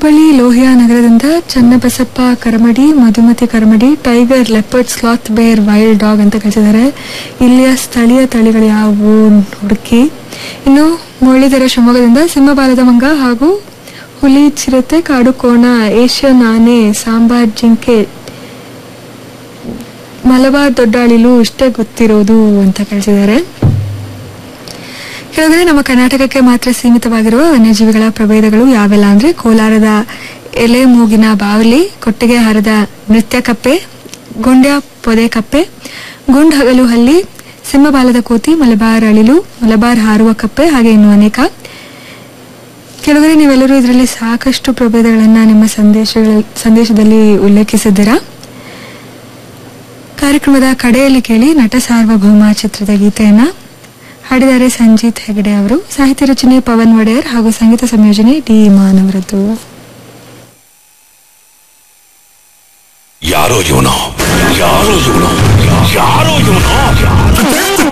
ಹುಬ್ಬಳ್ಳಿ ಲೋಹಿಯಾ ನಗರದಿಂದ Channabasappa Karamadi Madhumati Karamadi tiger leopard sloth bear wild dog ಅಂತ ಕಳಿಸಿದ್ದಾರೆ ಇಲ್ಲಿಯ ಸ್ಥಳೀಯ ತಳಿಗಳು ಯಾವುವು ಹುಡುಕಿ ಇನ್ನು ಮುರಳೀಧರ ಶಿವಮೊಗ್ಗದಿಂದ ಸಿಂಹಬಾಲದ ಮಂಗ ಹಾಗೂ ಹುಲಿ ಚಿರತೆ ಕಾಡು ಕೋಣ ಏಷ್ಯನ್ ಆನೆ ಸಾಂಬಾರ್ ಜಿಂಕೆ ಮಲಬಾರ್ ದೊಡ್ಡಾಳಿಲು ಇಷ್ಟೇ ಗೊತ್ತಿರೋದು ಅಂತ ಕಳಿಸಿದ್ದಾರೆ ಕೆಳಗಡೆ ನಮ್ಮ ಕರ್ನಾಟಕಕ್ಕೆ ಮಾತ್ರ ಸೀಮಿತವಾಗಿರುವ ವನ್ಯಜೀವಿಗಳ ಪ್ರಭೇದಗಳು ಯಾವೆಲ್ಲ ಅಂದ್ರೆ ಕೋಲಾರದ ಎಲೆ ಮೂಗಿನ ಬಾವಲಿ ಕೊಟ್ಟಿಗೆ ಹಾರದ ನೃತ್ಯ ಕಪ್ಪೆ ಗೊಂಡ್ಯ ಪೊದೆ ಕಪ್ಪೆ ಗುಂಡ್ ಹಗಲು ಹಲ್ಲಿ ಸಿಂಹಬಾಲದ ಕೋತಿ ಮಲಬಾರ್ ಅಳಿಲು ಮಲಬಾರ್ ಹಾರುವ ಕಪ್ಪೆ ಹಾಗೆ ಇನ್ನು ಅನೇಕ ಕೆಳಗಡೆ ನೀವೆಲ್ಲರೂ ಇದರಲ್ಲಿ ಸಾಕಷ್ಟು ಪ್ರಭೇದಗಳನ್ನ ನಿಮ್ಮ ಸಂದೇಶಗಳ ಸಂದೇಶದಲ್ಲಿ ಉಲ್ಲೇಖಿಸಿದ್ದೀರಾ ಕಾರ್ಯಕ್ರಮದ ಕಡೆಯಲ್ಲಿ ಕೇಳಿ ನಟ ಸಾರ್ವಭೌಮ ಚಿತ್ರದ ಗೀತೆಯನ್ನ ಹಾಡಿದ್ದಾರೆ ಸಂಜೀತ್ ಹೆಗಡೆ ಅವರು ಸಾಹಿತ್ಯ ರಚನೆ ಪವನ್ ಒಡೆಯರ್ ಹಾಗೂ ಸಂಗೀತ ಸಂಯೋಜನೆ ಡಿ ಇಮಾನ್ ಅವರದ್ದು ಯಾರೋ ಇವನು ಯಾರೋ ಇವನು ಯಾರೋ ಇವನು